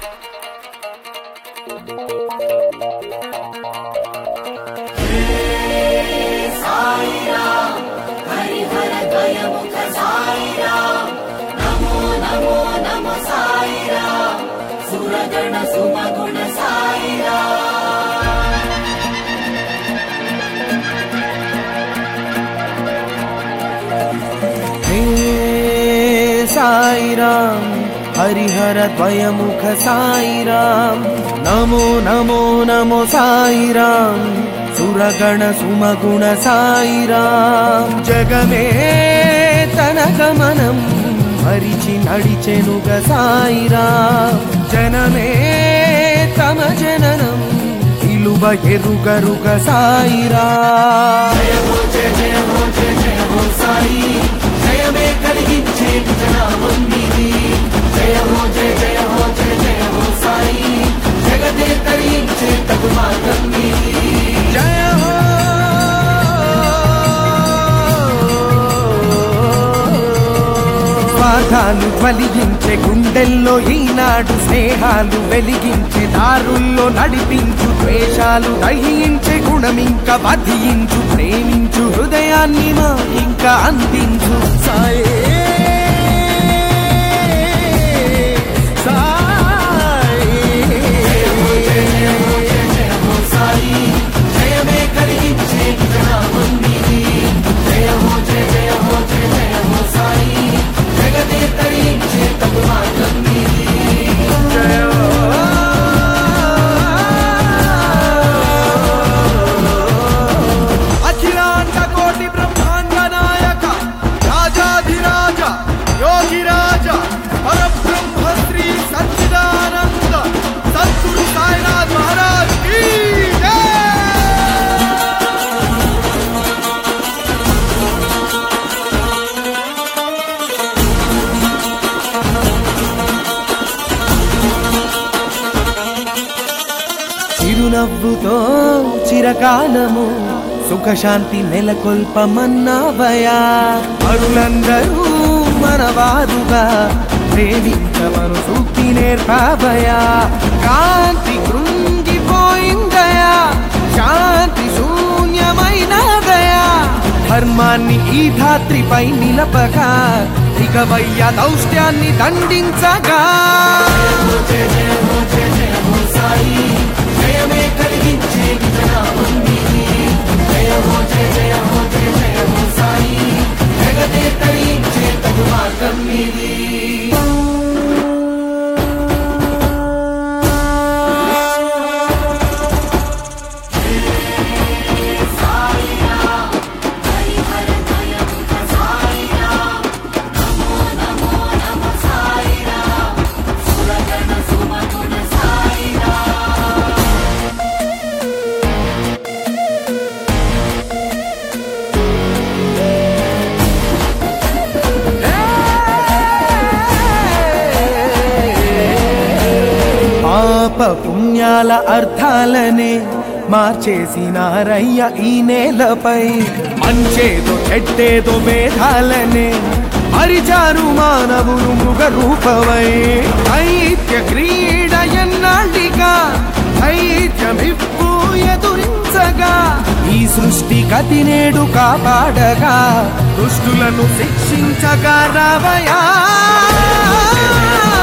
హే సాయిరామ్ హరిహర ద్వయముఖ సాయిరామ్ నమో నమో నమో సాయిరామ్ సురగణ సుమగుణ సాయిరామ్ జగమే తన గమనం హరిచి నడిచెనుగ సాయిరామ్ జనమే తమ జననం ఇలువ ఎరుగరుగ సాయిరామ్ జయమే కలిగించే జనామం నీది జయ హో జయ జయ హో జయ జయ హో సాయి జగదే తరించే తగు మార్గం నీది జయ హో స్వార్థాలు జ్వలించే గుండెల్లో ఈనాడు స్నేహాలు వెలిగించే దారుల్లో నడిపించు ద్వేషాలు దహించే గుణమింక వధించు ప్రేమించు హృదయాన్ని మా ఇంకా అందించు సాయే సాయి జయమే కలిగించే జనామం నీది జయ హో జయ జయ హో జయ జయ హో సాయి జగదే తరించే తగు మార్గం నీది జయ అఖిలాండ కోటి బ్రహ్మాండ నాయక రాజాధిరాజ యోగిరాజ పరబ్రహ్మ శ్రీ సచ్చిదానంద సద్గురు సాయినాథ్ మహారాజ్ కీ జై చిరునవ్వుతో చిరకాలము సుఖశాంతి నెలకొల్పమన్నావయా అరులందరూ మనవాదుగా ప్రేమించమను సూక్తి నేర్పావయా కాంతి కృంగిపోయిందయా శాంతి శూన్యమైనదయా ధర్మాన్ని ఈ ధాత్రిపై నిలపగా ఇక వయ్య దౌష్ట్యాన్ని దండించగా జయమే కలిగించే జనామం నీది జయ హో జయ జయ హో జయ జయ హో సాయి జగదే తరించే తగు మార్గం నీది పాప పుణ్యాల అర్థాలనే మార్చేసినారయ్య ఈ నేలపై మంచేదో చెడ్డేదో భేదాలనే మరిచారు మానవులు మృగ రూపమై దైత్య క్రీడ ఎన్నాళ్ళిగా దైత్యమిప్పు ఎదురించగా ఈ సృష్టి గతి నేడు కాపాడగా దుష్టులను శిక్షించగా రావయా